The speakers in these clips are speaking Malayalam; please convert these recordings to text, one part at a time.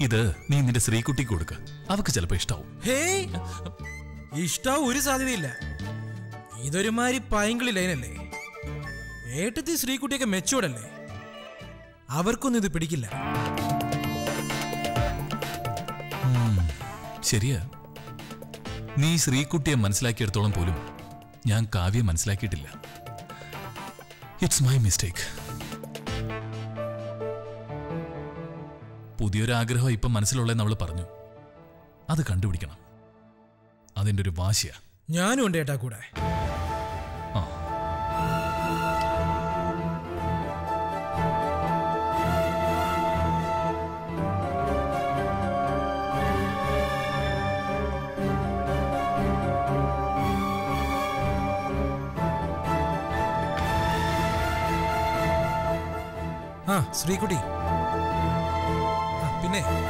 ഇത് നീ നിന്റെ ശ്രീകുട്ടിക്ക് കൊടുക്ക അവക്ക് ചിലപ്പോ ഇഷ്ടാവും ഹേയ് ഇഷ്ടാവും ഒരു സാധ്യതയില്ല ഇതൊരുമാതിരി പൈങ്കിളി ലൈനല്ലേ ഏട്ടത്തി ശ്രീകുട്ടിയൊക്കെ മെച്ചൂടല്ലേ അവർക്കൊന്നും ഇത് പിടിക്കില്ല ശരിയാ നീ ശ്രീകുട്ടിയെ മനസ്സിലാക്കിയെടുത്തോളം പോലും ഞാൻ കാവ്യം മനസ്സിലാക്കിയിട്ടില്ല ഇറ്റ്സ് മൈ മിസ്റ്റേക്ക് പുതിയൊരു ആഗ്രഹം ഇപ്പം മനസ്സിലുള്ളതെന്ന് അവൾ പറഞ്ഞു അത് കണ്ടുപിടിക്കണം അതിൻ്റെ ഒരു വാശിയാ ഞാനും ഉണ്ട് ഏട്ടാ കൂടെ ആ ആ ശ്രീകുട്ടി ആ, പിന്നെ ആ.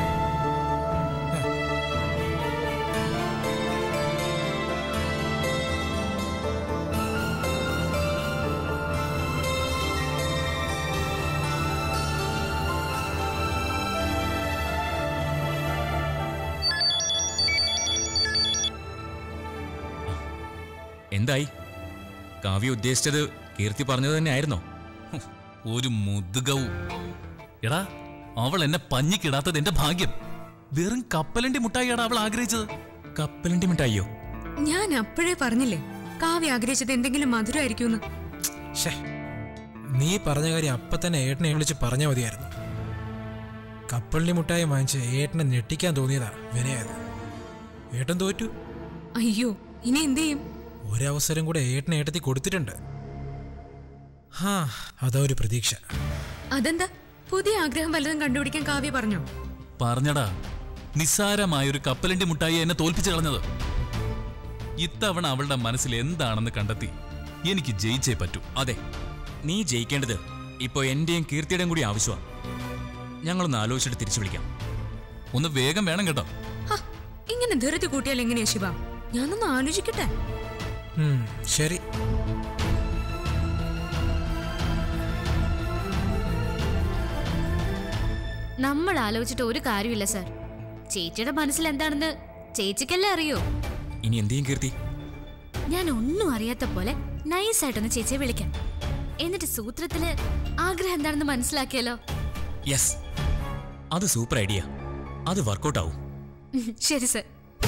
എന്തായി കാവ്യ ഉദ്ദേശിച്ചത് കീർത്തി പറഞ്ഞത് തന്നെ ആയിരുന്നോ ഒരു മുതുകവും എടാ അവൾ എന്നെ പഞ്ഞിക്കിടാത്തത് എന്റെ ഭാഗ്യം വെറും കപ്പലണ്ടി മുട്ടായിയാണ് അവൾ ആഗ്രഹിച്ചത് കപ്പലണ്ടി മിഠായിയോ ഞാൻ അപ്പോഴേ പറഞ്ഞില്ലേ കാവ്യ ആഗ്രഹിച്ചത് എന്തെങ്കിലും മധുരമായിരിക്കുമെന്ന് ശ്ശേ. നീ പറഞ്ഞ കാര്യം അപ്പൊ തന്നെ ഏട്ടനെ വിളിച്ച് പറഞ്ഞാൽ മതിയായിരുന്നു കപ്പള്ളി മുട്ടായി വാങ്ങിച്ച് ഏട്ടനെ ഞെട്ടിക്കാൻ തോന്നിയതാ വിനയത് ഏട്ടൻ തോറ്റു അയ്യോ ഇനി എന്ത് ചെയ്യും ഒരവസരം കൂടെ ഏട്ടനെ ഏട്ടത്തി കൊടുത്തിട്ടുണ്ട് ഹാ അതാ ഒരു പ്രതീക്ഷ അതെന്താ പുതിയ ആഗ്രഹം വല്ലതും കണ്ടുപിടിക്കാൻ കാവ്യ പറഞ്ഞോ പറഞ്ഞടാ നിസ്സാരമായൊരു കപ്പലണ്ടി മുട്ടായി എന്നെ തോൽപ്പിച്ചു കളഞ്ഞത് ഇത്തവണ അവളുടെ മനസ്സിൽ എന്താണെന്ന് കണ്ടെത്തി എനിക്ക് ജയിച്ചേ പറ്റൂ അതെ നീ ജയിക്കേണ്ടത് ഇപ്പോ എന്റെയും കീർത്തിയുടെയും കൂടി ആവശ്യമാണ് ഞങ്ങളൊന്ന് ആലോചിച്ചിട്ട് തിരിച്ചു വിളിക്കാം ഒന്ന് വേഗം വേണം കേട്ടോ ഹ, ഇങ്ങനെ ധൃതി കൂട്ടിയാൽ എങ്ങനെയാ ശിവ ഞാനൊന്ന് ആലോചിക്കട്ടെ ഉം, ശരി നമ്മൾ ആലോചിച്ചിട്ട് ഒരു കാര്യമില്ല സർ ചേച്ചിയുടെ മനസ്സിൽ എന്താണെന്ന് ചേച്ചിക്കല്ലേ അറിയോ ഇനി എന്ത് ചെയ്യും കീർത്തി ഞാൻ ഒന്നും അറിയാത്ത പോലെ നൈസായിട്ടൊന്ന് ചേച്ചിയെ വിളിക്കാം എന്നിട്ട് സൂത്രത്തില് ആഗ്രഹം എന്താണെന്ന് മനസ്സിലാക്കിയാലോ യെസ് അത് സൂപ്പർ ഐഡിയ അത് വർക്കൗട്ട് ആവും ഉം, ശരി സർ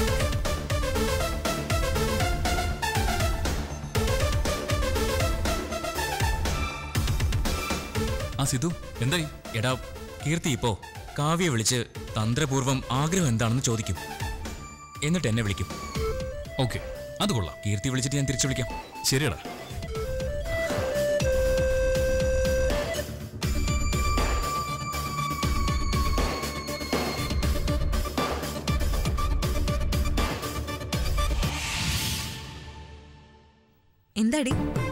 ആ സിധു എന്തായി എടാ കീർത്തി ഇപ്പോ കാവ്യ വിളിച്ച് തന്ത്രപൂർവ്വം ആഗ്രഹം എന്താണെന്ന് ചോദിക്കും എന്നിട്ട് എന്നെ വിളിക്കും ഓക്കെ അത് കൊള്ളാം കീർത്തി വിളിച്ചിട്ട് ഞാൻ തിരിച്ചു വിളിക്കാം ശരിയടാ എന്താടി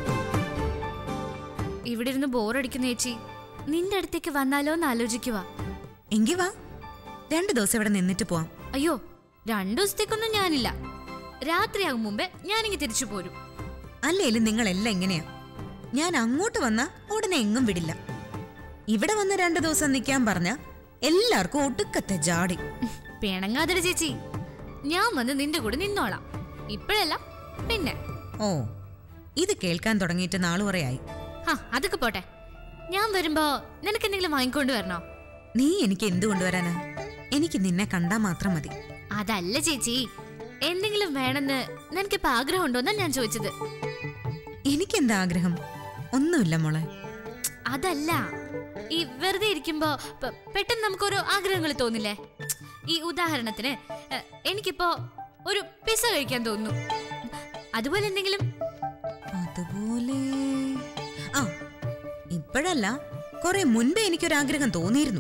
ഇവിടെ ഇരുന്ന് ബോറടിക്കുന്ന ചേച്ചി നിന്റെ അടുത്തേക്ക് വന്നാലോ എന്ന് ആലോചിക്കുക എങ്കി വാ രണ്ടു ദിവസം ഇവിടെ നിന്നിട്ട് പോവാം അയ്യോ രണ്ടു ദിവസത്തേക്കൊന്നും ഞാനില്ല രാത്രിയാകും മുമ്പേ ഞാനിങ്ങ് തിരിച്ചു പോരും അല്ലേലും നിങ്ങളെല്ലാം എങ്ങനെയാ ഞാൻ അങ്ങോട്ട് വന്ന ഉടനെ എങ്ങും വിടില്ല ഇവിടെ വന്ന് രണ്ടു ദിവസം നിൽക്കാൻ പറഞ്ഞ എല്ലാവർക്കും ഒടുക്കത്തെ ജാടി പിണങ്ങാതിര ചേച്ചി ഞാൻ വന്ന് നിന്റെ കൂടെ നിന്നോളാം ഇപ്പോഴല്ല പിന്നെ ഓ ഇത് കേൾക്കാൻ തുടങ്ങിയിട്ട് നാളുവറയായി ആ അതൊക്കെ പോട്ടെ ഞാൻ വരുമ്പോ നിനക്ക് എന്തെങ്കിലും വാങ്ങിക്കൊണ്ട് വരണോ നീ എനിക്ക് എന്തു കൊണ്ടുവരാനാ എനിക്ക് നിന്നെ കണ്ടാ മാത്രം മതി അതല്ല ചേച്ചി എന്തെങ്കിലും വേണമെന്ന് നിനക്കിപ്പോ ആഗ്രഹമുണ്ടോന്നാ ഞാൻ ചോദിച്ചത് എനിക്കെന്താ ആഗ്രഹം ഒന്നുമില്ല മോളെ അതല്ല ഈ വെറുതെ ഇരിക്കുമ്പോ പ- പെട്ടെന്ന് നമുക്കൊരു ആഗ്രഹങ്ങൾ തോന്നില്ലേ ഈ ഉദാഹരണത്തിന് എ, എനിക്കിപ്പോ ഒരു പിസ കഴിക്കാൻ തോന്നുന്നു അതുപോലെ എന്തെങ്കിലും അതുപോലെ ആ ഇപ്പോഴല്ല കുറെ മുൻപേ എനിക്കൊരാഗ്രഹം തോന്നിയിരുന്നു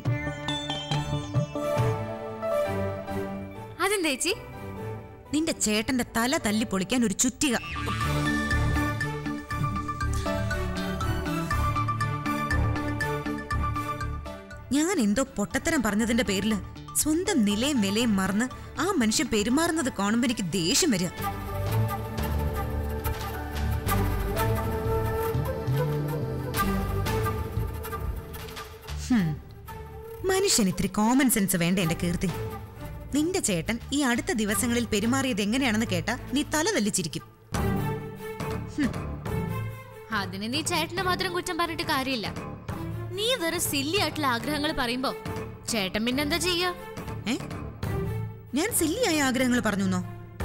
അതെന്താ ചേച്ചി നിന്റെ ചേട്ടന്റെ തല തല്ലി പൊളിക്കാൻ ഒരു ചുറ്റിക ഞാൻ എന്തോ പൊട്ടത്തരം പറഞ്ഞതിന്റെ പേരില് സ്വന്തം നിലയും വിലയും മറന്ന് ആ മനുഷ്യൻ പെരുമാറുന്നത് കാണുമ്പോ എനിക്ക് ദേഷ്യം വരിക ഹും. മനുഷ്യൻ ഇത്തിരി കോമൺ സെൻസ് വേണ്ട എന്റെ കീർത്തി നിന്റെ ചേട്ടൻ ഈ അടുത്ത ദിവസങ്ങളിൽ പെരുമാറിയത് എങ്ങനെയാണെന്ന് കേട്ടാ നീ തല തല്ലിച്ചിരിക്കും അതിന് നീ ചേട്ടനെ മാത്രം കുറ്റം പറഞ്ഞിട്ട് കാര്യമില്ല നീ വേറെ സില്ലി ആയിട്ടുള്ള ആഗ്രഹങ്ങൾ പറയുമ്പോ ചേട്ടൻ പിന്നെന്താ ചെയ്യാ ഏ ഞാൻ സില്ലിയായ ആഗ്രഹങ്ങൾ പറഞ്ഞുന്നോ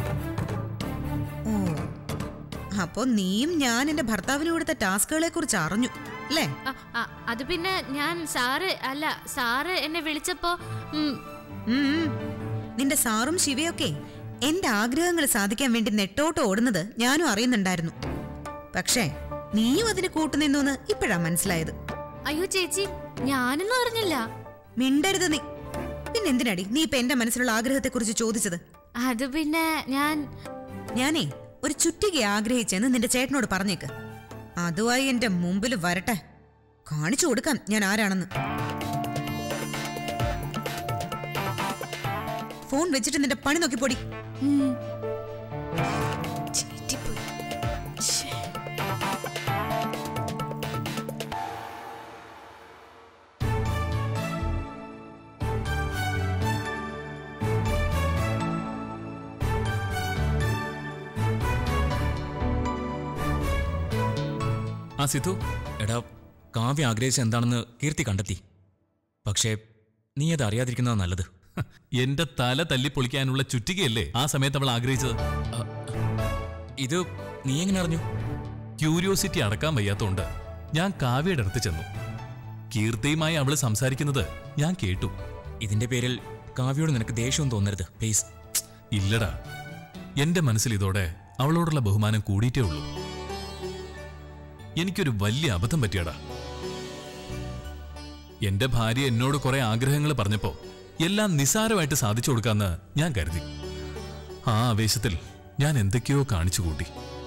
ഓ അപ്പോ നീയും ഞാൻ എന്റെ ഭർത്താവിന് കൊടുത്ത ടാസ്കുകളെ കുറിച്ച് അറിഞ്ഞു അല്ലേ അ, അ, അത് പിന്നെ ഞാൻ സാറ് അല്ല സാറ് എന്നെ വിളിച്ചപ്പോ ഉം, ഉം, ഉം. നിന്റെ സാറും ശിവയൊക്കെ എന്റെ ആഗ്രഹങ്ങൾ സാധിക്കാൻ വേണ്ടി നെട്ടോട്ട് ഓടുന്നത് ഞാനും അറിയുന്നുണ്ടായിരുന്നു പക്ഷേ നീയും അതിന് കൂട്ടുനിന്നു ഇപ്പോഴാ മനസ്സിലായത് അയ്യോ ചേച്ചി ഞാനൊന്നും അറിഞ്ഞില്ല മിണ്ടരുത് നീ പിന്നെന്തിനാടി നീ ഇപ്പൊ എന്റെ മനസ്സിലുള്ള ആഗ്രഹത്തെ കുറിച്ച് ചോദിച്ചത് അത് പിന്നെ ഞാൻ ഞാനേ ഒരു ചുറ്റിക ആഗ്രഹിച്ചെന്ന് നിന്റെ ചേട്ടനോട് പറഞ്ഞേക്ക് അതുമായി എന്റെ മുമ്പിൽ വരട്ടെ കാണിച്ചു കൊടുക്കാം ഞാൻ ആരാണെന്ന് ഫോൺ വെച്ചിട്ട് നിന്റെ പണി നോക്കി പൊടി ഉം, ആ സിധു എടാ കാവ്യ ആഗ്രഹിച്ച എന്താണെന്ന് കീർത്തി കണ്ടെത്തി പക്ഷേ നീ അത് അറിയാതിരിക്കുന്നതാ നല്ലത് ഹ, എന്റെ തല തല്ലിപ്പൊളിക്കാനുള്ള ചുറ്റികയല്ലേ ആ സമയത്ത് അവൾ ആഗ്രഹിച്ചത് ഇത് നീ എങ്ങനെ അറിഞ്ഞു ക്യൂരിയോസിറ്റി അടക്കാൻ വയ്യാത്തോണ്ട് ഞാൻ കാവ്യയുടെ അടുത്ത് ചെന്നു കീർത്തിയുമായി അവള് സംസാരിക്കുന്നത് ഞാൻ കേട്ടു ഇതിന്റെ പേരിൽ കാവ്യയോട് നിനക്ക് ദേഷ്യവും തോന്നരുത് പ്ലീസ് ഇല്ലടാ എന്റെ മനസ്സിൽ ഇതോടെ അവളോടുള്ള ബഹുമാനം കൂടിയിട്ടേ ഉള്ളൂ എനിക്കൊരു വലിയ അബദ്ധം പറ്റിയടാ എന്റെ ഭാര്യ എന്നോട് കുറെ ആഗ്രഹങ്ങൾ പറഞ്ഞപ്പോ എല്ലാം നിസാരമായിട്ട് സാധിച്ചു കൊടുക്കാന്ന് ഞാൻ കരുതി ആ ആവേശത്തിൽ ഞാൻ എന്തൊക്കെയോ കാണിച്ചു കൂട്ടി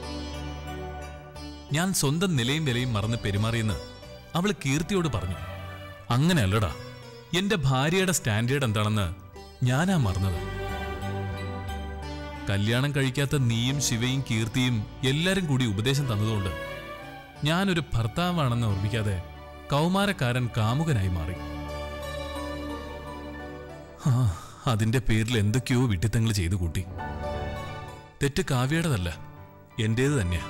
ഞാൻ സ്വന്തം നിലയും വിലയും മറന്ന് പെരുമാറിയെന്ന് അവൾ കീർത്തിയോട് പറഞ്ഞു അങ്ങനെയല്ലടാ എന്റെ ഭാര്യയുടെ സ്റ്റാൻഡേർഡ് എന്താണെന്ന് ഞാനാ മറന്നത് കല്യാണം കഴിക്കാത്ത നീയും ശിവയും കീർത്തിയും എല്ലാരും കൂടി ഉപദേശം തന്നതുകൊണ്ട് ഞാനൊരു ഭർത്താവാണെന്ന് ഓർമ്മിക്കാതെ കൗമാരക്കാരൻ കാമുകനായി മാറി ആ അതിന്റെ പേരിൽ എന്തൊക്കെയോ വിട്ടിത്തങ്ങൾ ചെയ്തു കൂട്ടി തെറ്റ് കാവ്യയുടേതല്ല എന്റേത് തന്നെയാ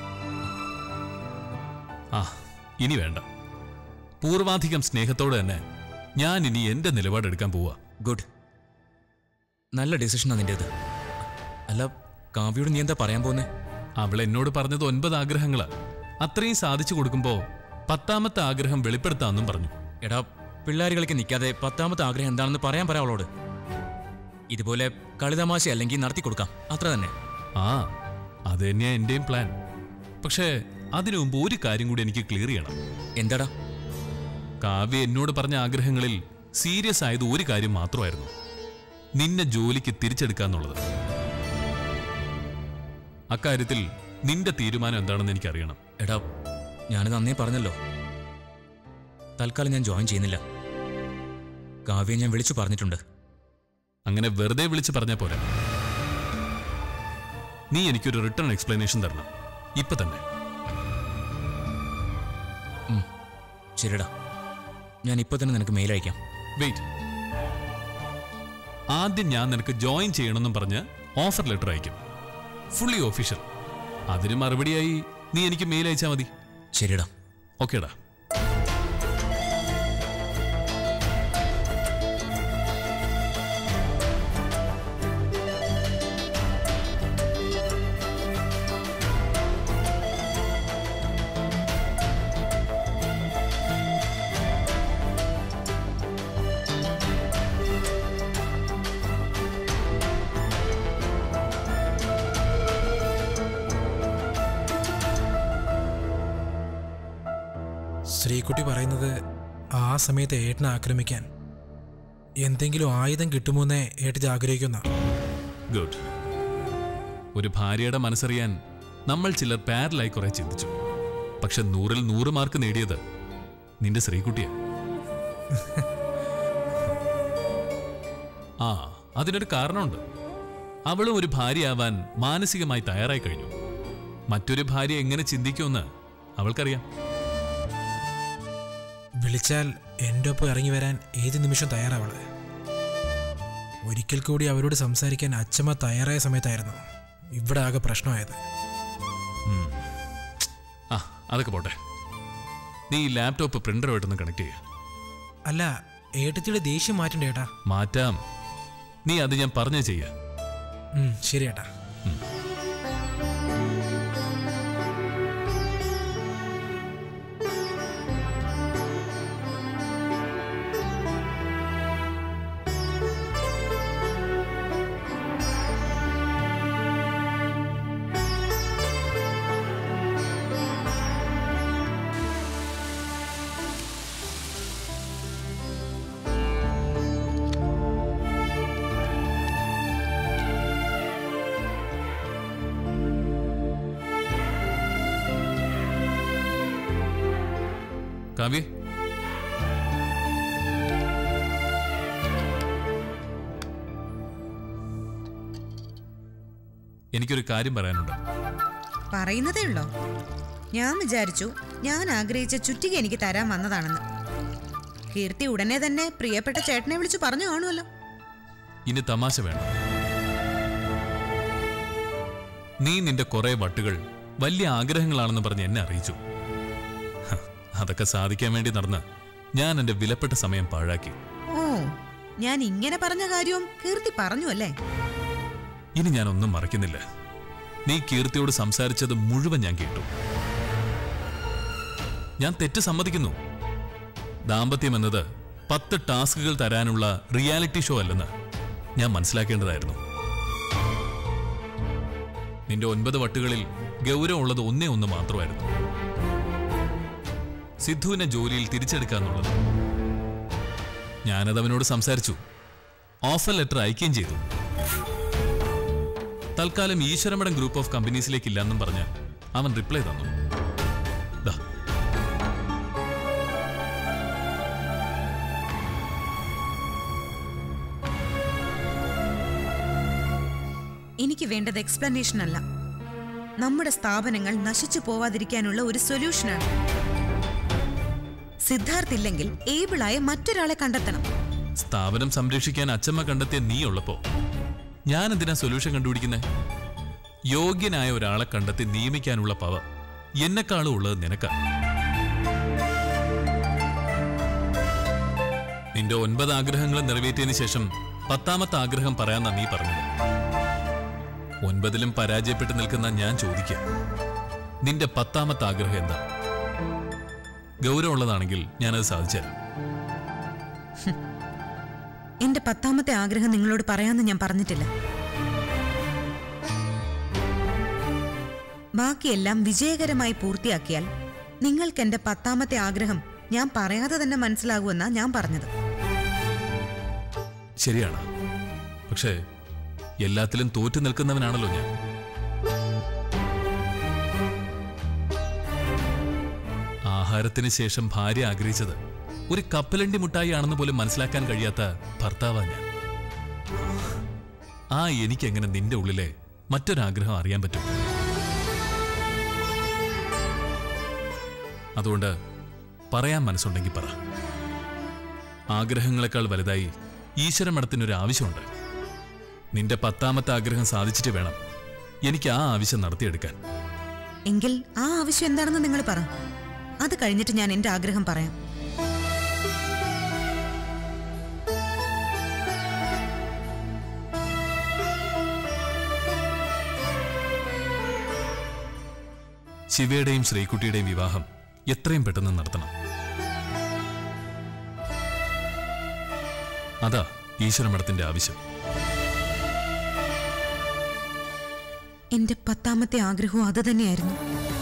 ആ ഇനി വേണ്ട പൂർവാധികം സ്നേഹത്തോടെ തന്നെ ഞാൻ ഇനി എന്റെ നിലപാടെടുക്കാൻ പോവാ ഗുഡ് നല്ല ഡിസിഷനാ നിന്റേത് അല്ല കാവ്യയോട് നീ എന്താ പറയാൻ പോകുന്നേ അവൾ എന്നോട് പറഞ്ഞത് ഒൻപത് ആഗ്രഹങ്ങളാ അത്രയും സാധിച്ചു കൊടുക്കുമ്പോ പത്താമത്തെ ആഗ്രഹം വെളിപ്പെടുത്താമെന്നും പറഞ്ഞു എടാ പിള്ളേരുകൾക്ക് നിൽക്കാതെ പത്താമത്തെ ആഗ്രഹം എന്താണെന്ന് പറയാൻ പറയാം അവളോട് ഇതുപോലെ കളിതമാശ അല്ലെങ്കിൽ നടത്തി കൊടുക്കാം അത്ര തന്നെ ആ അത് തന്നെയാ എന്റെയും പ്ലാൻ പക്ഷേ അതിനു മുമ്പ് ഒരു കാര്യം കൂടി എനിക്ക് ക്ലിയർ ചെയ്യണം എന്താടാ കാവ്യ എന്നോട് പറഞ്ഞ ആഗ്രഹങ്ങളിൽ സീരിയസ് ആയത് ഒരു കാര്യം മാത്രമായിരുന്നു നിന്നെ ജോലിക്ക് തിരിച്ചെടുക്കാന്നുള്ളത് അക്കാര്യത്തിൽ നിന്റെ തീരുമാനം എന്താണെന്ന് എനിക്കറിയണം എടാ ഞാനിത് അന്നേ പറഞ്ഞല്ലോ തൽക്കാലം ഞാൻ ജോയിൻ ചെയ്യുന്നില്ല കാവ്യം ഞാൻ വിളിച്ചു പറഞ്ഞിട്ടുണ്ട് അങ്ങനെ വെറുതെ വിളിച്ച് പറഞ്ഞാൽ പോരാ നീ എനിക്കൊരു റിട്ടേൺ എക്സ്പ്ലനേഷൻ തരണം ഇപ്പൊ തന്നെ ശരിടാ ഞാൻ ഇപ്പൊ തന്നെ നിനക്ക് മെയിൽ അയക്കാം വെയിറ്റ് ആദ്യം ഞാൻ നിനക്ക് ജോയിൻ ചെയ്യണമെന്നും പറഞ്ഞ് ഓഫർ ലെറ്റർ അയക്കും ഫുള്ളി ഒഫീഷ്യൽ അതിന് മറുപടിയായി നീ എനിക്ക് മെയിൽ അയച്ചാൽ മതി ശരിടാ ഓക്കേടാ ശ്രീകുട്ടി പറയുന്നത് ആ സമയത്ത് ഏട്ടനെ ആക്രമിക്കാൻ എന്തെങ്കിലും ആയുധം കിട്ടുമോന്നേ ഏട്ടൻ ആഗ്രഹിക്കുന്ന ഗുഡ് ഒരു ഭാര്യയുടെ മനസ്സറിയാൻ നമ്മൾ ചിലർ പാരലായി കുറെ ചിന്തിച്ചു പക്ഷെ നൂറിൽ നൂറ് മാർക്ക് നേടിയത് നിന്റെ ശ്രീകുട്ടിയാ ആ അതിനൊരു കാരണമുണ്ട് അവളും ഒരു ഭാര്യയാവാൻ മാനസികമായി തയ്യാറായി കഴിഞ്ഞു മറ്റൊരു ഭാര്യ എങ്ങനെ ചിന്തിക്കുമെന്ന് അവൾക്കറിയാം വിളിച്ചാൽ എൻ്റെ ഒപ്പം ഇറങ്ങി വരാൻ ഏത് നിമിഷം തയ്യാറാവള് ഒരിക്കൽ കൂടി അവരോട് സംസാരിക്കാൻ അച്ചമ്മ തയ്യാറായ സമയത്തായിരുന്നു ഇവിടെ ആകെ പ്രശ്നമായത് ഉം. ആ അതൊക്കെ പോട്ടെ നീ ഈ ലാപ്ടോപ്പ് പ്രിന്ററുമായിട്ടൊന്ന് കണക്ട് ചെയ്യുക അല്ല ഏട്ടത്തിയുടെ ദേഷ്യം മാറ്റണ്ട ഏട്ടാ മാറ്റാം നീ അത് ഞാൻ പറഞ്ഞു ചെയ്യ ഉം, ശരി ഏട്ടാ കാവ്യ എനിക്കൊരു കാര്യം പറയാനുണ്ട് പറയുന്നതേ ഉള്ളോ ഞാൻ വിചാരിച്ചു ഞാൻ ആഗ്രഹിച്ച ചുറ്റിക എനിക്ക് തരാൻ വന്നതാണെന്ന് കീർത്തി ഉടനെ തന്നെ പ്രിയപ്പെട്ട ചേട്ടനെ വിളിച്ചു പറഞ്ഞു കാണുമല്ലോ ഇനി തമാശ വേണം നീ നിന്റെ കുറെ വട്ടുകൾ വലിയ ആഗ്രഹങ്ങളാണെന്ന് പറഞ്ഞ് എന്നെ അറിയിച്ചു ഹ, അതൊക്കെ സാധിക്കാൻ വേണ്ടി നടന്ന് ഞാൻ എന്റെ വിലപ്പെട്ട സമയം പാഴാക്കി ഓ ഞാൻ ഇങ്ങനെ പറഞ്ഞ കാര്യവും കീർത്തി പറഞ്ഞു അല്ലേ ഇനി ഞാൻ ഒന്നും മറക്കുന്നില്ല നീ കീർത്തിയോട് സംസാരിച്ചത് മുഴുവൻ ഞാൻ കേട്ടു ഞാൻ തെറ്റ് സമ്മതിക്കുന്നു ദാമ്പത്യം എന്നത് പത്ത് ടാസ്കുകൾ തരാനുള്ള റിയാലിറ്റി ഷോ അല്ലെന്ന് ഞാൻ മനസ്സിലാക്കേണ്ടതായിരുന്നു നിന്റെ ഒൻപത് വട്ടുകളിൽ ഗൗരവമുള്ളത് ഒന്നേ ഒന്ന് മാത്രമായിരുന്നു സിദ്ധുവിനെ ജോലിയിൽ തിരിച്ചെടുക്കാന്നുള്ളത് ഞാനത് അവനോട് സംസാരിച്ചു ഓഫർ ലെറ്റർ അയക്കുകയും ചെയ്തു തൽക്കാലം ഈശ്വരമഠം ഗ്രൂപ്പ് ഓഫ് കമ്പനീസിലേക്ക് ഇല്ലെന്നും പറഞ്ഞ് അവൻ റിപ്ലൈ തന്നു ദാ എനിക്ക് വേണ്ടത് എക്സ്പ്ലനേഷൻ അല്ല നമ്മുടെ സ്ഥാപനങ്ങൾ നശിച്ചു പോവാതിരിക്കാനുള്ള ഒരു സൊല്യൂഷനാണ് സിദ്ധാർത്ഥ് ഇല്ലെങ്കിൽ ഏബിളായ മറ്റൊരാളെ കണ്ടെത്തണം സ്ഥാപനം സംരക്ഷിക്കാൻ അച്ചമ്മ കണ്ടെത്തിയ നീ ഉള്ളപ്പോ ഞാൻ എന്തിനാ സൊല്യൂഷൻ കണ്ടുപിടിക്കുന്നേ യോഗ്യനായ ഒരാളെ കണ്ടെത്തി നിയമിക്കാനുള്ള പവർ എന്നെക്കാളും ഉള്ളത് നിനക്കാ നിന്റെ ഒൻപത് ആഗ്രഹങ്ങൾ നിറവേറ്റിയതിനു ശേഷം പത്താമത്തെ ആഗ്രഹം പറയാന്നാ നീ പറഞ്ഞത് ഒൻപതിലും പരാജയപ്പെട്ട് നിൽക്കുന്ന ഞാൻ ചോദിക്കുക നിന്റെ പത്താമത്തെ ആഗ്രഹം എന്താ ഗൗരവമുള്ളതാണെങ്കിൽ ഞാനത് സാധിച്ചുതരാം എന്റെ പത്താമത്തെ ആഗ്രഹം നിങ്ങളോട് പറയാമെന്ന് ഞാൻ പറഞ്ഞിട്ടില്ല ബാക്കിയെല്ലാം വിജയകരമായി പൂർത്തിയാക്കിയാൽ നിങ്ങൾക്ക് എന്റെ പത്താമത്തെ ആഗ്രഹം ഞാൻ പറയാതെ തന്നെ മനസ്സിലാകുമെന്നാ ഞാൻ പറഞ്ഞത് ശരിയാണ് പക്ഷേ എല്ലാത്തിലും തോറ്റു നിൽക്കുന്നവനാണല്ലോ ഞാൻ ആഹാരത്തിന് ശേഷം ഭാര്യ ആഗ്രഹിച്ചത് ഒരു കപ്പലണ്ടി മുട്ടായി ആണെന്ന് പോലും മനസ്സിലാക്കാൻ കഴിയാത്ത ഭർത്താവാ ഞാൻ ആ എനിക്കെങ്ങനെ നിന്റെ ഉള്ളിലെ മറ്റൊരാഗ്രഹം അറിയാൻ പറ്റും അതുകൊണ്ട് പറയാൻ മനസ്സുണ്ടെങ്കിൽ പറ ആഗ്രഹങ്ങളെക്കാൾ വലുതായി ഈശ്വരമഠത്തിനൊരു ആവശ്യമുണ്ട് നിന്റെ പത്താമത്തെ ആഗ്രഹം സാധിച്ചിട്ട് വേണം എനിക്ക് ആ ആവശ്യം നടത്തിയെടുക്കാൻ എങ്കിൽ ആ ആവശ്യം എന്താണെന്ന് നിങ്ങൾ പറ അത് കഴിഞ്ഞിട്ട് ഞാൻ എന്റെ ആഗ്രഹം പറയാം ശിവയുടെയും ശ്രീകുട്ടിയുടെയും വിവാഹം എത്രയും പെട്ടെന്ന് നടത്തണം അതാ ഈശ്വരമഠത്തിന്റെ ആവശ്യം എന്റെ പത്താമത്തെ ആഗ്രഹവും അത് തന്നെയായിരുന്നു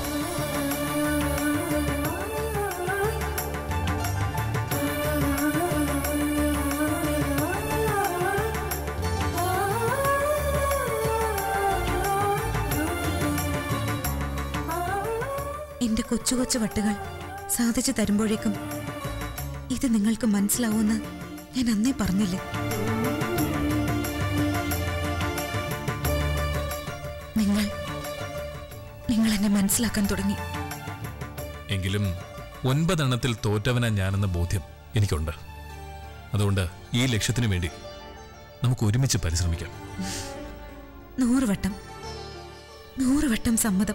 എന്റെ കൊച്ചു കൊച്ചു വട്ടുകൾ സാധിച്ചു തരുമ്പോഴേക്കും ഇത് നിങ്ങൾക്ക് മനസ്സിലാവുമെന്ന് ഞാൻ അന്നേ പറഞ്ഞില്ലേ നിങ്ങൾ നിങ്ങൾ എന്നെ മനസ്സിലാക്കാൻ തുടങ്ങി എങ്കിലും ഒൻപതെണ്ണത്തിൽ തോറ്റവനാ ഞാനെന്ന ബോധ്യം എനിക്കുണ്ട് അതുകൊണ്ട് ഈ ലക്ഷ്യത്തിനു വേണ്ടി നമുക്ക് ഒരുമിച്ച് പരിശ്രമിക്കാം നൂറ് വട്ടം നൂറ് വട്ടം സമ്മതം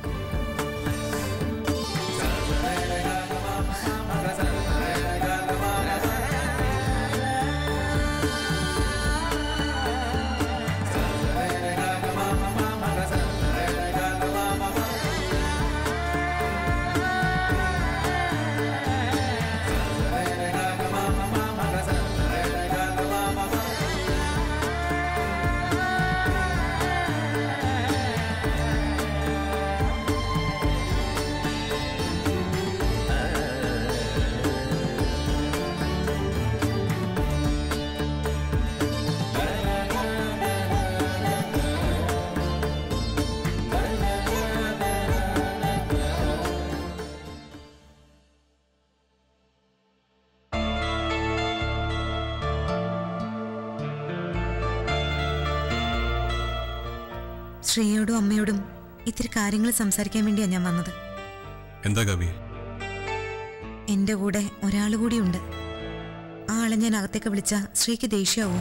ശ്രീയോടും അമ്മയോടും ഇത്തിരി കാര്യങ്ങൾ സംസാരിക്കാൻ വേണ്ടിയാ ഞാൻ വന്നത് എന്താ കവി എന്റെ കൂടെ ഒരാൾ കൂടിയുണ്ട് ആ ആളെ ഞാൻ അകത്തേക്ക് വിളിച്ച ശ്രീക്ക് ദേഷ്യാവോ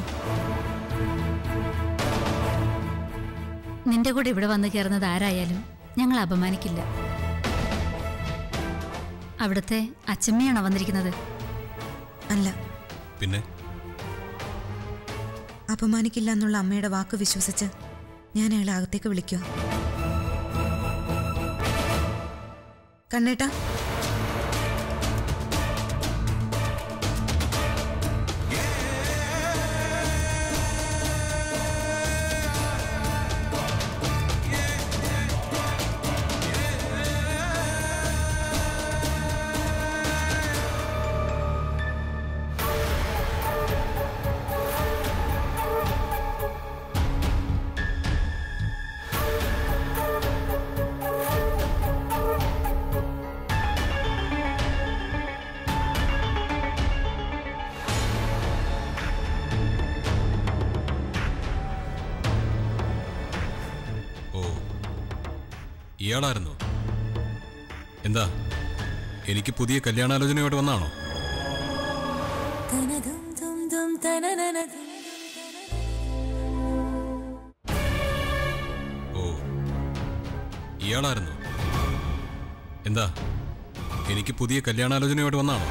നിന്റെ കൂടെ ഇവിടെ വന്നു കയറുന്നത് ആരായാലും ഞങ്ങൾ അപമാനിക്കില്ല അവിടുത്തെ അച്ചമ്മയാണോ വന്നിരിക്കുന്നത് അല്ല പിന്നെ അപമാനിക്കില്ല എന്നുള്ള അമ്മയുടെ വാക്ക് വിശ്വസിച്ച് ഞാൻ അയാളെ അകത്തേക്ക് വിളിക്കുക കണ്ണേട്ടാ ഓ ഇയാളായിരുന്നു എന്താ എനിക്ക് പുതിയ കല്യാണാലോചനയോട് വന്നാണോ ഓ ഇയാളായിരുന്നു എന്താ എനിക്ക് പുതിയ കല്യാണാലോചനയോട് വന്നാണോ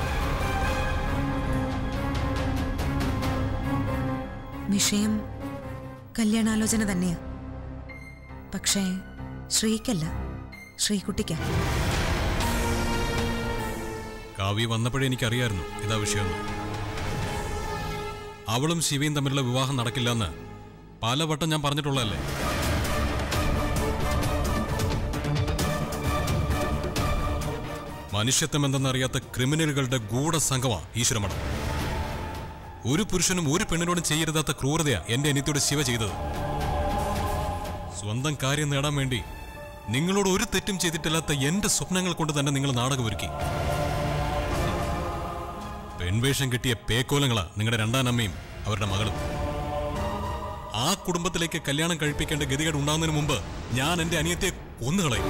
വിഷയം കല്യാണാലോചന തന്നെയാ പക്ഷേ ശ്രീക്കല്ല ശ്രീകുട്ടിക്കാ കാവ്യ വന്നപ്പോഴേ എനിക്കറിയായിരുന്നു ഇതാ വിഷയമെന്ന് അവളും ശിവയും തമ്മിലുള്ള വിവാഹം നടക്കില്ലെന്ന് പലവട്ടം ഞാൻ പറഞ്ഞിട്ടുള്ളതല്ലേ മനുഷ്യത്വം എന്തെന്നറിയാത്ത ക്രിമിനലുകളുടെ ഗൂഢസംഘമാ ഈശ്വരമഠം ഒരു പുരുഷനും ഒരു പെണ്ണിനോടും ചെയ്യരുതാത്ത ക്രൂരതയാ എന്റെ അനിയത്തിയോട് ശിവ ചെയ്തത് സ്വന്തം കാര്യം നേടാൻ വേണ്ടി നിങ്ങളോട് ഒരു തെറ്റും ചെയ്തിട്ടില്ലാത്ത എന്റെ സ്വപ്നങ്ങൾ കൊണ്ട് തന്നെ നിങ്ങൾ നാടകമൊരുക്കി പെൺവേഷം കിട്ടിയ പേക്കോലങ്ങളാ നിങ്ങളുടെ രണ്ടാം അമ്മയും അവരുടെ മകളും ആ കുടുംബത്തിലേക്ക് കല്യാണം കഴിപ്പിക്കേണ്ട ഗതികേട് ഉണ്ടാകുന്നതിന് മുമ്പ് ഞാൻ എന്റെ അനിയത്തെ കൊന്നുകളയും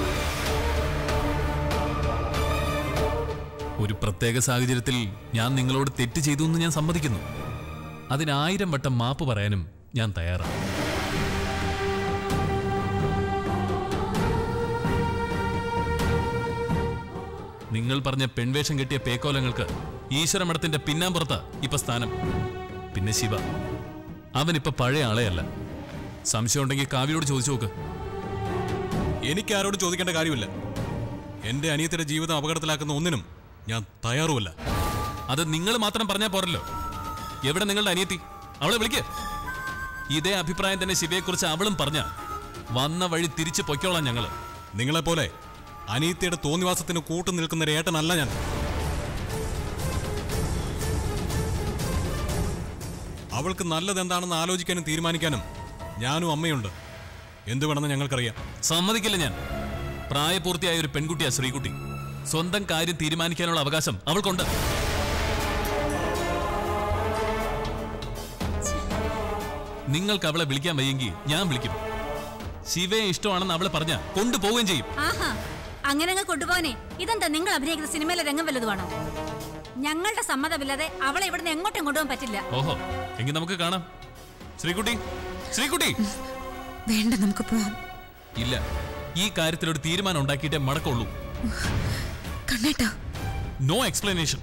ഒരു പ്രത്യേക സാഹചര്യത്തിൽ ഞാൻ നിങ്ങളോട് തെറ്റ് ചെയ്തു എന്ന് ഞാൻ സമ്മതിക്കുന്നു അതിനായിരം വട്ടം മാപ്പ് പറയാനും ഞാൻ തയ്യാറാണ് നിങ്ങൾ പറഞ്ഞ പെൺവേഷം കെട്ടിയ പേക്കോലങ്ങൾക്ക് ഈശ്വരമഠത്തിന്റെ പിന്നാമ്പുറത്ത് ഇപ്പൊ സ്ഥാനം പിന്നെ ശിവ അവനിപ്പൊ പഴയ ആളെയല്ല സംശയം ഉണ്ടെങ്കിൽ കാവ്യോട് ചോദിച്ചു നോക്ക് എനിക്ക് ആരോടും ചോദിക്കേണ്ട കാര്യമില്ല എന്റെ അനിയത്തിന്റെ ജീവിതം അപകടത്തിലാക്കുന്ന ഒന്നിനും ഞാൻ തയ്യാറുമല്ല അത് നിങ്ങൾ മാത്രം പറഞ്ഞാൽ പോരല്ലോ എവിടെ നിങ്ങളുടെ അനിയത്തി അവളെ വിളിക്ക് ഇതേ അഭിപ്രായം തന്നെ ശിവയെക്കുറിച്ച് അവളും പറഞ്ഞ വന്ന വഴി തിരിച്ചു പൊയ്ക്കോളാം ഞങ്ങള് നിങ്ങളെപ്പോലെ അനിയത്തിയുടെ തോന്നിവാസത്തിന് കൂട്ടു നിൽക്കുന്ന ഒരു ഏട്ടനല്ല ഞാൻ അവൾക്ക് നല്ലത് എന്താണെന്ന് ആലോചിക്കാനും തീരുമാനിക്കാനും ഞാനും അമ്മയുണ്ട് എന്ത് വേണമെന്ന് ഞങ്ങൾക്കറിയാം സമ്മതിക്കില്ല ഞാൻ പ്രായപൂർത്തിയായ ഒരു പെൺകുട്ടിയാ ശ്രീകുട്ടി സ്വന്തം കാര്യം തീരുമാനിക്കാനുള്ള അവകാശം അവൾക്കുണ്ട് നിങ്ങൾക്ക് അവളെ വിളിക്കാൻ വയ്യെങ്കിൽ ഞാൻ വിളിക്കും ശിവയെ ഇഷ്ടമാണെന്ന് അവളെ പറഞ്ഞ കൊണ്ടുപോവുകയും ചെയ്യും ആഹാ അങ്ങനെ അങ്ങ് കൊണ്ടുപോകാനേ ഇതെന്താ നിങ്ങൾ അഭിനയിക്കുന്ന സിനിമയിലെ രംഗം വല്ലതുമാണോ ഞങ്ങളുടെ സമ്മതമില്ലാതെ അവളെ ഇവിടുന്ന് എങ്ങോട്ടും കൊണ്ടുപോകാൻ പറ്റില്ല ഓഹോ എങ്കിൽ നമുക്ക് കാണാം ശ്രീകുട്ടി ശ്രീകുട്ടി വേണ്ട നമുക്ക് പോവാം ഇല്ല ഈ കാര്യത്തിൽ ഒരു തീരുമാനം ഉണ്ടാക്കിയിട്ടേ മടക്കുള്ളൂ കണ്ണേട്ടാ നോ എക്സ്പ്ലനേഷൻ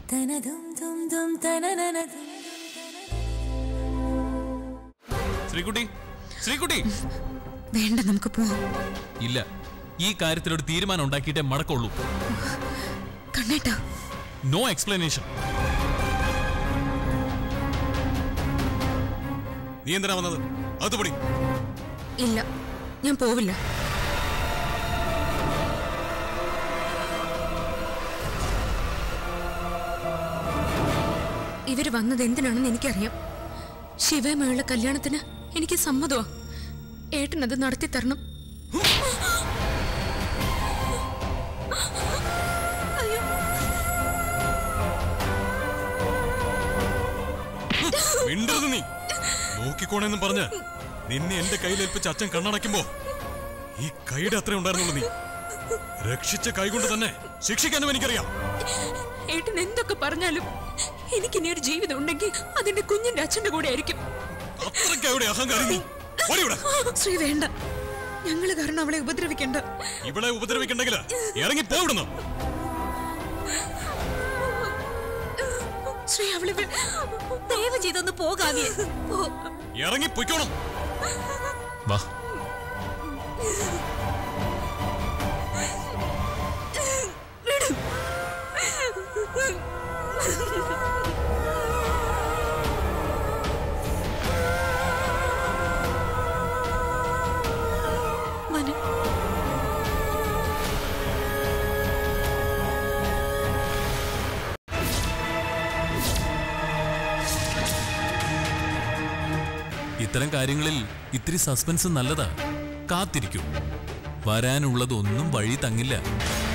ശ്രീകുട്ടി ശ്രീകുട്ടി വേണ്ട നമുക്ക് പോവാം ഇല്ല ഈ കാര്യത്തിൽ ഒരു തീരുമാനം ഉണ്ടാക്കിയിട്ടേ മടക്കുള്ളൂ കണ്ണേട്ടാ നോ എക്സ്പ്ലനേഷൻ നീ എന്തിനാ വന്നത് അത് പൊടി ഇല്ല ഞാൻ പോവില്ല ഇവര് വന്നത് എന്തിനാണെന്ന് എനിക്കറിയാം ശിവയുമായുള്ള കല്യാണത്തിന് എനിക്ക് സമ്മതമാ ഏട്ടനത് നടത്തി തരണം മിണ്ടരുത് നീ നോക്കിക്കോണെന്നും പറഞ്ഞ് നിന്നെ എന്റെ കയ്യിലേൽപ്പിച്ച് അച്ഛൻ കണ്ണടയ്ക്കുമ്പോ ഈ കൈയുടെ അത്രേ ഉണ്ടായിരുന്നുള്ളൂ നീ രക്ഷിച്ച കൈകൊണ്ട് തന്നെ ശിക്ഷിക്കാനും എനിക്കറിയാം ഏട്ടൻ എന്തൊക്കെ പറഞ്ഞാലും എനിക്കിനി ഒരു ജീവിതം ഉണ്ടെങ്കിൽ അതിന്റെ കുഞ്ഞിന്റെ അച്ഛന്റെ കൂടെ ആയിരിക്കും അത്രയ്ക്ക് അവിടെ അഹങ്കാരം നീ ഓടിവിടെ ശ്രീ വേണ്ട ഞങ്ങള് കാരണം അവളെ ഉപദ്രവിക്കണ്ട ഇവിടെ ഉപദ്രവിക്കണ്ടെങ്കിൽ ഇറങ്ങി പോവിടുന്നു ശ്രീ അവളെ വി- ദയവ് ചെയ്തൊന്ന് പോകാവേ ഇറങ്ങി പൊയ്ക്കോണം വാ മനു ഇത്തരം കാര്യങ്ങളിൽ ഇത്തിരി സസ്പെൻസ് നല്ലതാ കാത്തിരിക്കൂ വരാനുള്ളതൊന്നും വഴി തങ്ങില്ല